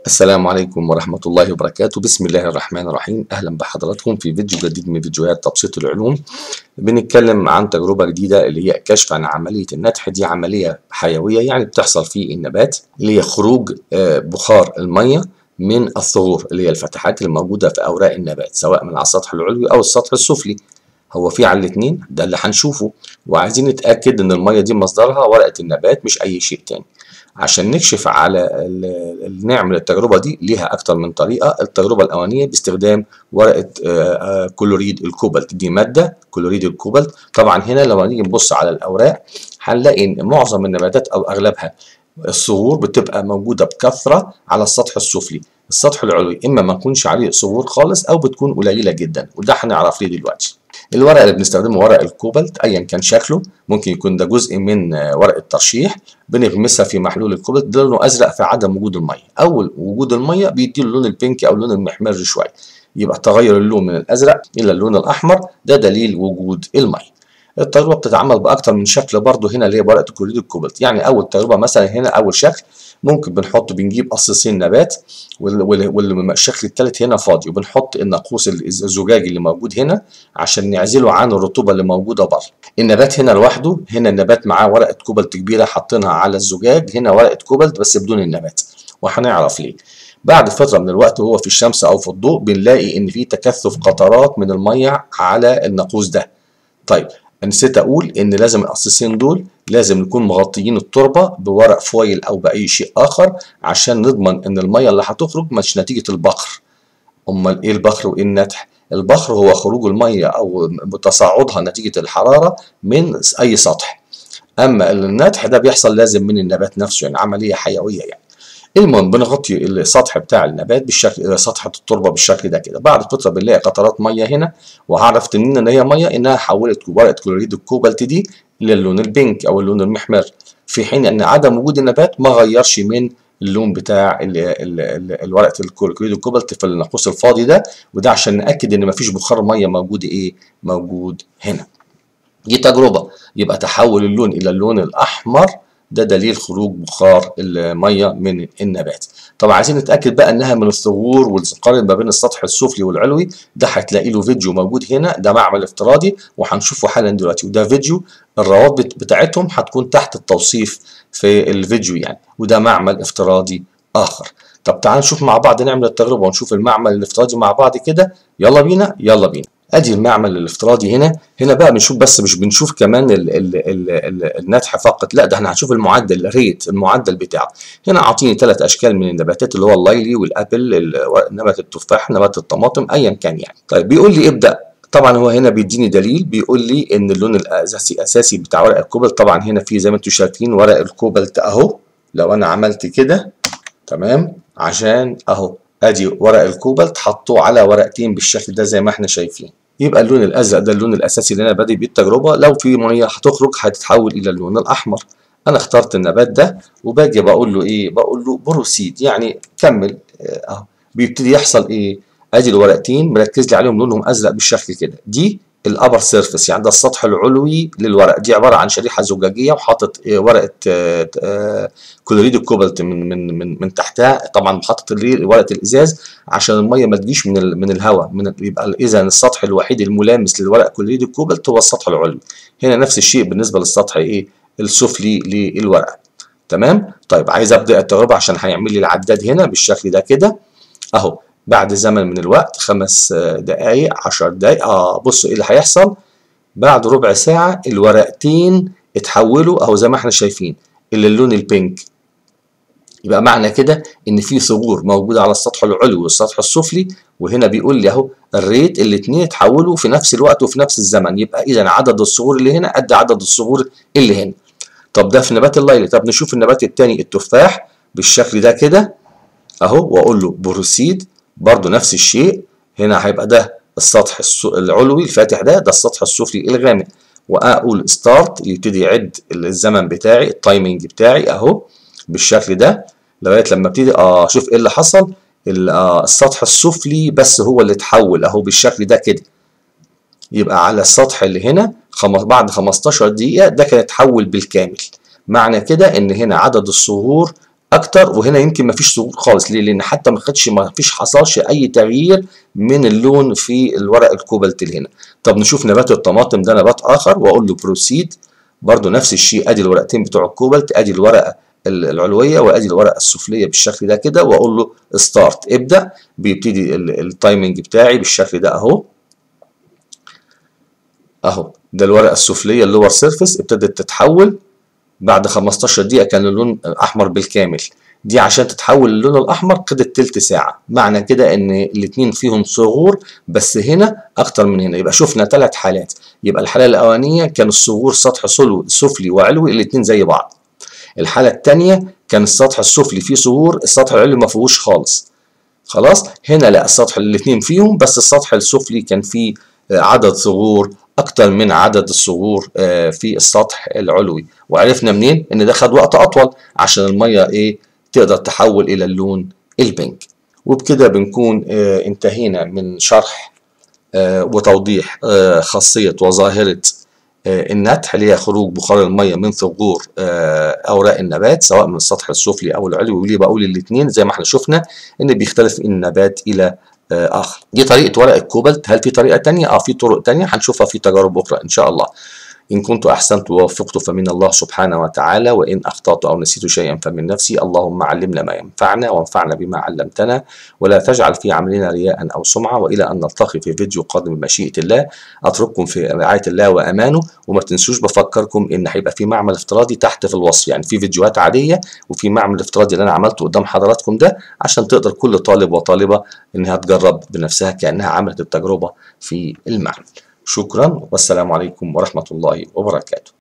السلام عليكم ورحمة الله وبركاته بسم الله الرحمن الرحيم أهلا بحضراتكم في فيديو جديد من فيديوهات تبسيط العلوم بنتكلم عن تجربة جديدة اللي هي كشف عن عملية النتح دي عملية حيوية يعني بتحصل في النبات اللي هي خروج آه، بخار المية من الثغور اللي هي الفتحات اللي موجودة في أوراق النبات سواء من على السطح العلوي أو السطح السفلي هو في على الاثنين ده اللي هنشوفه وعايزين نتأكد إن المية دي مصدرها ورقة النبات مش أي شيء تاني عشان نكشف على ال- نعمل التجربة دي ليها أكتر من طريقة التجربة الأولانية باستخدام ورقة آه، آه، كلوريد الكوبالت دي مادة كلوريد الكوبالت طبعا هنا لما نيجي نبص على الأوراق هنلاقي إن معظم النباتات أو أغلبها الصغور بتبقى موجودة بكثرة على السطح السفلي السطح العلوي إما ما يكونش عليه صغور خالص أو بتكون قليلة جدا وده هنعرف ليه دلوقتي الورق اللي بنستخدمه ورق الكوبالت ايا كان شكله ممكن يكون ده جزء من آه، ورقه ترشيح بنغمسها في محلول الكوبالت ده لونه ازرق في عدم وجود الميه اول وجود الميه بيدي اللون البينكي او اللون المحمر شويه يبقى تغير اللون من الازرق الى اللون الاحمر ده دليل وجود الميه التجربه بتتعمل باكتر من شكل برضه هنا اللي هي ورقه كلوريد الكوبالت يعني اول تجربه مثلا هنا اول شكل ممكن بنحط بنجيب قصيصين نبات وال- وال- والشكل الثالث هنا فاضي وبنحط الناقوس الزجاجي اللي موجود هنا عشان نعزله عن الرطوبه اللي موجوده بره النبات هنا لوحده هنا النبات معاه ورقه كوبالت كبيره حاطينها على الزجاج هنا ورقه كوبالت بس بدون النبات وهنعرف ليه بعد فتره من الوقت وهو في الشمس او في الضوء بنلاقي ان في تكثف قطرات من الميه على الناقوس ده طيب نسيت اقول ان لازم القصيصين دول لازم نكون مغطيين التربه بورق فويل او باي شيء اخر عشان نضمن ان الميه اللي هتخرج مش نتيجه البخر امال ايه البخر وايه النتح البخر هو خروج الميه او تصاعدها نتيجه الحراره من اي سطح اما النتح ده بيحصل لازم من النبات نفسه يعني عمليه حيويه يعني المهم بنغطي السطح بتاع النبات بالشكل سطح التربه بالشكل ده كده بعد فتره بنلاقي قطرات ميه هنا وعرفت منين ان هي ميه انها حولت ورقه كلوريد الكوبالت دي للون البينك او اللون المحمر في حين ان عدم وجود النبات ما غيرش من اللون بتاع ال- ال- ال- الورقه الكلوريد الكوبالت في الناقوس الفاضي ده وده عشان ناكد ان مفيش بخار ميه موجود ايه موجود هنا دي تجربة يبقى تحول اللون إلى اللون الأحمر ده دليل خروج بخار المية من النبات طبعا عايزين نتأكد بقى إنها من الثغور والقارن ما بين السطح السفلي والعلوي ده هتلاقي له فيديو موجود هنا ده معمل افتراضي وهنشوفه حالا دلوقتي وده فيديو الروابط بتاعتهم هتكون تحت التوصيف في الفيديو يعني وده معمل افتراضي آخر طب تعال نشوف مع بعض نعمل التجربة ونشوف المعمل الافتراضي مع بعض كده يلا بينا يلا بينا ادي المعمل الافتراضي هنا هنا بقى بنشوف بس مش بنشوف كمان ال ال ال ال النتح فقط لا ده احنا هنشوف المعدل الريت المعدل بتاعه هنا عاطيني ثلاث اشكال من النباتات اللي هو الليلي والابل ال- نبات التفاح نبات الطماطم ايا كان يعني طيب بيقول لي ابدا طبعا هو هنا بيديني دليل بيقول لي ان اللون الاساسي اساسي بتاع ورق الكوبالت طبعا هنا في زي ما انتم شايفين ورق الكوبالت اهو لو انا عملت كده تمام عشان اهو ادي ورق الكوبالت حطوه على ورقتين بالشكل ده زي ما احنا شايفين يبقى اللون الازرق ده اللون الاساسي اللي انا بادئ بيه التجربه لو في ميه هتخرج هتتحول الى اللون الاحمر انا اخترت النبات ده وباجي بقول له ايه بقول له بروسيد يعني كمل آه، اهو بيبتدي يحصل ايه ادي الورقتين مركز لي عليهم لونهم ازرق بالشكل كده دي الابر سيرفيس يعني ده السطح العلوي للورق دي عباره عن شريحه زجاجيه وحاطط آه، ورقه آه، آه، كلوريد الكوبالت من من من من تحتها طبعا حاطط اللي- ورقه الازاز عشان الميه ما تجيش من ال من الهواء من ال- يبقى اذا السطح الوحيد الملامس للورق كلوريد الكوبالت هو السطح العلوي هنا نفس الشيء بالنسبه للسطح ايه السفلي للورقه تمام طيب عايز ابدا التجربه عشان هيعمل لي العداد هنا بالشكل ده كده اهو بعد زمن من الوقت خمس آه، دقايق عشر دقايق اه بصوا ايه اللي هيحصل بعد ربع ساعه الورقتين اتحولوا اهو زي ما احنا شايفين الى اللون البينك يبقى معنى كده ان في ثغور موجوده على السطح العلوي والسطح السفلي وهنا بيقول لي اهو الريت الاثنين اتحولوا في نفس الوقت وفي نفس الزمن يبقى اذا عدد الثغور اللي هنا قد عدد الثغور اللي هنا طب ده في نبات الليلي طب نشوف النبات الثاني التفاح بالشكل ده كده اهو واقول له بروسيد برضو نفس الشيء هنا هيبقى ده السطح الس- العلوي الفاتح ده ده السطح السفلي الغامق واقول ستارت يبتدي يعد الزمن بتاعي التايمنج بتاعي اهو بالشكل ده لغايه لما ابتدي اه شوف ايه اللي حصل ال- آه، السطح السفلي بس هو اللي اتحول اهو بالشكل ده كده يبقى على السطح اللي هنا خم... بعد 15 دقيقة ده كان اتحول بالكامل معنى كده ان هنا عدد الصهور اكتر وهنا يمكن ما فيش صغور خالص ليه لان حتى ما خدش ما فيش حصلش اي تغيير من اللون في الورق الكوبالت اللي هنا طب نشوف نبات الطماطم ده نبات اخر واقول له بروسيد برضو نفس الشيء ادي الورقتين بتوع الكوبالت ادي الورقه العلويه وادي الورقه السفليه بالشكل ده كده واقول له ستارت ابدا بيبتدي التايمنج بتاعي بالشكل ده اهو اهو ده الورقه السفليه اللور سيرفيس ابتدت تتحول بعد 15 دقيقه كان اللون احمر بالكامل دي عشان تتحول للون الاحمر خدت تلت ساعه معنى كده ان الاثنين فيهم صغور بس هنا اكتر من هنا يبقى شفنا ثلاث حالات يبقى الحاله الاولانيه كان الصغور سطح سلو سفلي وعلوي الاثنين زي بعض الحاله الثانيه كان السطح السفلي فيه صغور السطح العلوي ما فيهوش خالص خلاص هنا لا السطح الاثنين فيهم بس السطح السفلي كان فيه عدد صغور اكتر من عدد الصغور في السطح العلوي وعرفنا منين ان ده خد وقت اطول عشان الميه ايه تقدر تحول الى اللون البنك وبكده بنكون انتهينا من شرح وتوضيح خاصيه وظاهره النتح اللي هي خروج بخار الميه من ثغور اوراق النبات سواء من السطح السفلي او العلوي وليه بقول الاثنين زي ما احنا شفنا ان بيختلف النبات الى اخر دي طريقه ورق الكوبالت هل في طريقه تانية اه في طرق تانية هنشوفها في تجارب اخرى ان شاء الله إن كنت أحسنت ووفقت فمن الله سبحانه وتعالى وإن أخطأت أو نسيت شيئا فمن نفسي اللهم علمنا ما ينفعنا وانفعنا بما علمتنا ولا تجعل في عملنا رياء أو سمعة وإلى أن نلتقي في فيديو قادم بمشيئة الله أترككم في رعاية الله وأمانه وما تنسوش بفكركم إن هيبقى في معمل افتراضي تحت في الوصف يعني في فيديوهات عادية وفي معمل افتراضي اللي أنا عملته قدام حضراتكم ده عشان تقدر كل طالب وطالبة إنها تجرب بنفسها كأنها عملت التجربة في المعمل شكرا والسلام عليكم ورحمة الله وبركاته